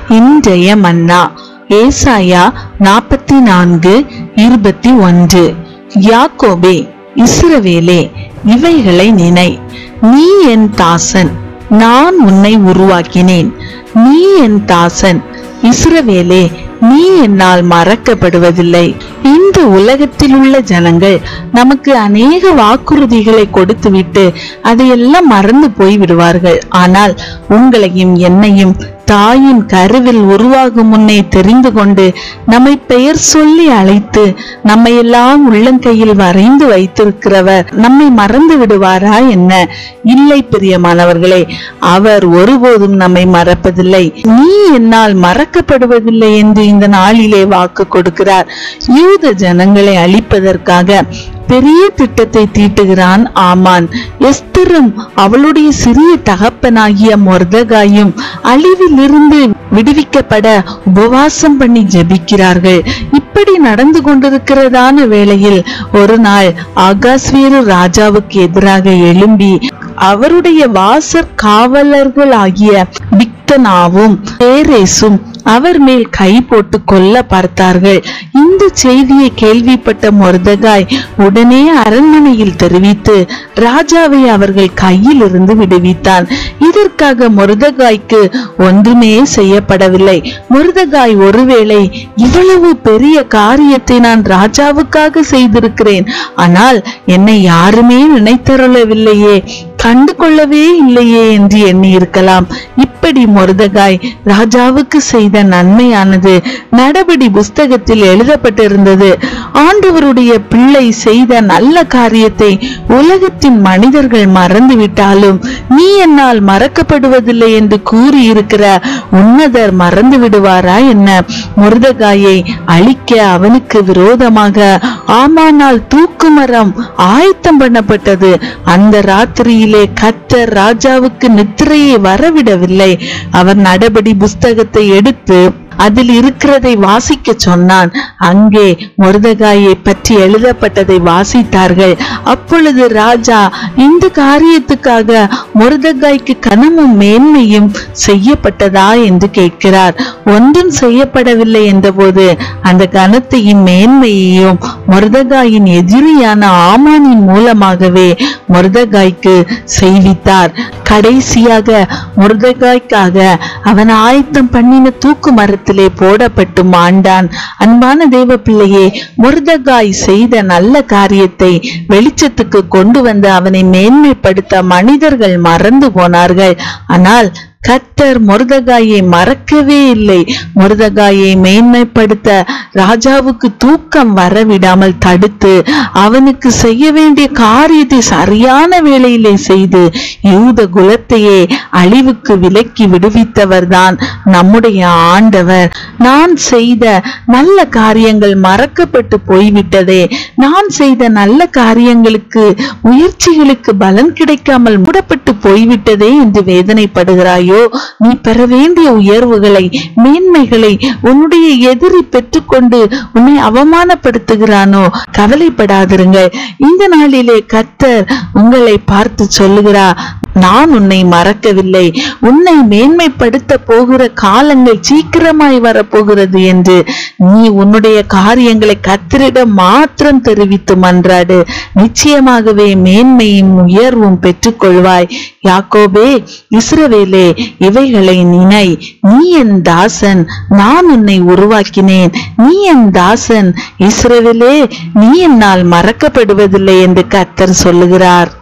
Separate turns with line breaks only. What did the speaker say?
இன்றைய மன்னா ஏசாயா நாற்பத்தி நான்கு இருபத்தி ஒன்று யாக்கோபே இஸ்ரவேலே இவைகளை நினை நீ என் தாசன் நான் உன்னை உருவாக்கினேன் நீ என் தாசன் இஸ்ரவேலே நீ என்னால் மறக்கப்படுவதில்லை இந்த உலகத்தில் உள்ள ஜனங்கள் நமக்கு அநேக வாக்குறுதிகளை கொடுத்துவிட்டு அதையெல்லாம் மறந்து போய் விடுவார்கள் ஆனால் உங்களையும் என்னையும் தாயின் கருவில் உருவாகும் முன்னே தெரிந்து கொண்டு நம்மை பெயர் சொல்லி அழைத்து நம்மை எல்லாம் உள்ளங்கையில் வரைந்து வைத்திருக்கிறவர் நம்மை மறந்து விடுவாரா என்ன இல்லை பிரியமானவர்களே அவர் ஒருபோதும் நம்மை மறப்பதில்லை நீ என்னால் மறக்கப்படுவதில்லை என்று இந்த நாளிலே வாக்கு கொடுக்கிறார் யூத ஜனங்களை அழிப்பதற்காக பெரிய திட்டத்தை தீட்டுகிறான் ஆமான் எஸ்தரும் அவளுடைய சிறிய தகப்பனாகிய மொர்தகாயும் அழிவிலிருந்து விடுவிக்கப்பட உபவாசம் பண்ணி ஜெபிக்கிறார்கள் இப்படி நடந்து கொண்டிருக்கிறதான வேளையில் ஒரு நாள் ஆகாஸ்வேரு ராஜாவுக்கு எதிராக எழும்பி அவருடைய வாசற் காவலர்கள் ஆகிய பிக்தனாவும் பேரேசும் அவர் மேல் கை போட்டு கொல்ல பார்த்தார்கள் இந்த செய்தியை கேள்விப்பட்ட மொர்தகாய் உடனே அரண்மனையில் தெரிவித்து ராஜாவை அவர்கள் கையில் இருந்து விடுவித்தான் இதற்காக மொர்தகாய்க்கு ஒன்றுமே செய்யப்படவில்லை மொர்தகாய் ஒருவேளை இவ்வளவு பெரிய காரியத்தை நான் ராஜாவுக்காக செய்திருக்கிறேன் ஆனால் என்னை யாருமே நினைத்தருளவில்லையே கண்டு கொள்ளவே இல்லையே என்று எண்ணி இருக்கலாம் இப்படி மொர்தகாய் ராஜாவுக்கு செய்த நன்மையானது நடபடி புஸ்தகத்தில் எழுதப்பட்டிருந்தது ஆண்டவருடைய பிள்ளை செய்த நல்ல காரியத்தை உலகத்தின் மனிதர்கள் மறந்துவிட்டாலும் நீ என்னால் மறக்கப்படுவதில்லை என்று கூறியிருக்கிற உன்னதர் மறந்து விடுவாரா என்ன முருதகாயை அழிக்க அவனுக்கு விரோதமாக ஆமானால் தூக்குமரம் ஆயத்தம் பண்ணப்பட்டது அந்த ராத்திரியிலே கத்தர் ராஜாவுக்கு நித்திரையை வரவிடவில்லை அவர் நடபடி புஸ்தகத்தை எடுத்து அதில் இருக்கிறதை வாசிக்க சொன்னான் அங்கே மொர்தகாயை பற்றி எழுதப்பட்டதை வாசித்தார்கள் அப்பொழுது ராஜா இந்த காரியத்துக்காக மொர்தகாய்க்கு கனமும் மேன்மையும் செய்யப்பட்டதா என்று கேட்கிறார் ஒன்றும் செய்யப்படவில்லை என்றபோது அந்த கனத்தையும் மேன்மையையும் மொர்தகாயின் எதிரியான ஆமானின் மூலமாகவே மொர்தகாய்க்கு செய்வித்தார் கடைசியாக முருதகாய்க்காக அவன் ஆயத்தம் பண்ணின தூக்கு மரத்திலே போடப்பட்டு மாண்டான் அன்பான தேவ பிள்ளையே முருதகாய் செய்த நல்ல காரியத்தை வெளிச்சத்துக்கு கொண்டு வந்து அவனை மேன்மைப்படுத்த மனிதர்கள் மறந்து போனார்கள் ஆனால் கத்தர் முருதகாயை மறக்கவே இல்லை முருதகாயை மேன்மைப்படுத்த ராஜாவுக்கு தூக்கம் வரவிடாமல் தடுத்து அவனுக்கு செய்ய வேண்டிய காரியத்தை சரியான வேளையிலே செய்து யூத குலத்தையே அழிவுக்கு விலக்கி விடுவித்தவர்தான் நம்முடைய ஆண்டவர் நான் செய்த நல்ல காரியங்கள் மறக்கப்பட்டு போய்விட்டதே நான் செய்த நல்ல காரியங்களுக்கு முயற்சிகளுக்கு பலன் கிடைக்காமல் மூடப்பட்டு போய்விட்டதே என்று வேதனைப்படுகிறாயோ நீ பெற வேண்டிய உயர்வுகளை மேன்மைகளை உன்னுடைய எதிரி பெற்றுக்கொண்டு உன்னை அவமானப்படுத்துகிறானோ கவலைப்படாதிருங்கள் இந்த நாளிலே கத்தர் உங்களை பார்த்து சொல்லுகிறா நான் உன்னை மறக்கவில்லை உன்னை மேன்மைப்படுத்த போகிற காலங்கள் சீக்கிரமாய் வரப்போகிறது என்று நீ உன்னுடைய காரியங்களை கத்தரிடம் மாத்திரம் தெரிவித்து மன்றாடு நிச்சயமாகவே மேன்மையும் உயர்வும் பெற்றுக்கொள்வாய் யாக்கோபே இஸ்ரவேலே இவைகளை நினை நீ என் தாசன் நான் உன்னை உருவாக்கினேன் நீ என் தாசன் இஸ்ரவேலே நீ என்னால் மறக்கப்படுவதில்லை என்று கத்தர் சொல்லுகிறார்